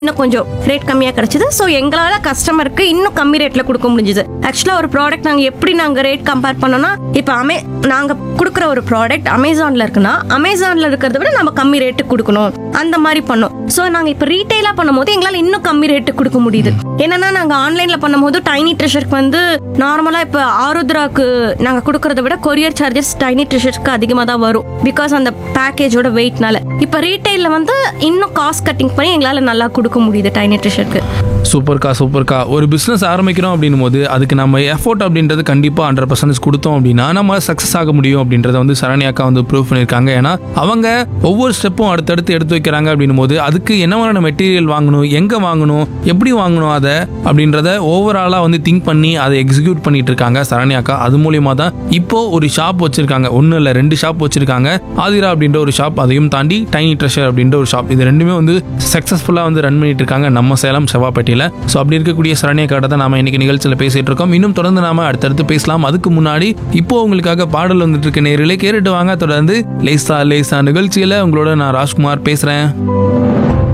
இன்னும் கொஞ்சம் ரேட் கம்மியாக கிடைச்சது ஸோ எங்களால் கஸ்டமருக்கு இன்னும் கம்மி ரேட்டில் கொடுக்க முடிஞ்சுது ஆக்சுவலாக ஒரு ப்ராடக்ட் நாங்கள் எப்படி நாங்கள் ரேட் கம்பேர் பண்ணோம்னா இப்போ அமே நாங்கள் கொடுக்குற ஒரு ப்ராடக்ட் அமேசானில் இருக்குன்னா அமேசானில் இருக்கிறத விட நம்ம கம்மி ரேட்டுக்கு கொடுக்கணும் அந்த மாதிரி பண்ணோம் ஸோ நாங்கள் இப்போ ரீட்டெயிலாக பண்ணும்போது எங்களால் இன்னும் கம்மி ரேட்டுக்கு கொடுக்க முடியுது என்னன்னா நாங்கள் ஆன்லைனில் பண்ணும்போது டைனி ட்ரெஷருக்கு வந்து நார்மலாக இப்போ ஆருத்ராக்கு நாங்கள் கொடுக்கறத விட கொரியர் சார்ஜஸ் டைனி ட்ரெஷருக்கு அதிகமாக தான் வரும் பிகாஸ் அந்த பேக்கேஜோட வெயிட்னால இப்போ ரீட்டெயிலில் வந்து இன்னும் காஸ்ட் கட்டிங் பண்ணி எங்களால் நல்லா கொடுக்க முடியுது டைனி ட்ரெஷருக்கு சூப்பர்க்கா சூப்பர்க்கா ஒரு பிஸ்னஸ் ஆரம்பிக்கிறோம் அப்படின்னும் போது அதுக்கு நம்ம எஃபோர்ட் அப்படின்றது கண்டிப்பாக ஹண்ட்ரட் பர்சன்டேஜ் கொடுத்தோம் அப்படின்னா நம்ம சக்ஸஸ் ஆக முடியும் அப்படின்றத வந்து சரண்யாக்கா வந்து ப்ரூவ் பண்ணியிருக்காங்க ஏன்னா அவங்க ஒவ்வொரு ஸ்டெப்பும் அடுத்தடுத்து எடுத்து வைக்கிறாங்க அப்படின்னும் போது அதுக்கு என்ன மாதிரியான மெட்டீரியல் வாங்கணும் எங்கே வாங்கணும் எப்படி வாங்கணும் அதை அப்படின்றத ஓவராலாக வந்து திங்க் பண்ணி அதை எக்ஸிக்யூட் பண்ணிட்டு இருக்காங்க சரண்யாக்கா அது மூலியமாக தான் இப்போ ஒரு ஷாப் வச்சிருக்காங்க ஒன்றும் இல்லை ரெண்டு ஷாப் வச்சிருக்காங்க ஆதிரா அப்படின்ற ஒரு ஷாப் அதையும் தாண்டி டைனி ட்ரெஷர் அப்படின்ற ஒரு ஷாப் இது ரெண்டுமே வந்து சக்ஸஸ்ஃபுல்லாக வந்து ரன் பண்ணிட்டு இருக்காங்க நம்ம சேலம் செவ்வாப்பேட்டையில் ஸோ அப்படி இருக்கக்கூடிய சரண்யா காட்டை தான் நாம இன்னைக்கு நிகழ்ச்சியில் பேசிட்டு இருக்கோம் இன்னும் தொடர்ந்து நாம அடுத்தடுத்து பேசலாம் அதுக்கு முன்னாடி இப்போ உங்களுக்காக பாடல் வந்துட்டு இருக்க நேரிலே கேட்டுட்டு வாங்க தொடர்ந்து லேசா லேசா நிகழ்ச்சியில் உங்களோட நான் ராஜ்குமார் பேசுகிறேன்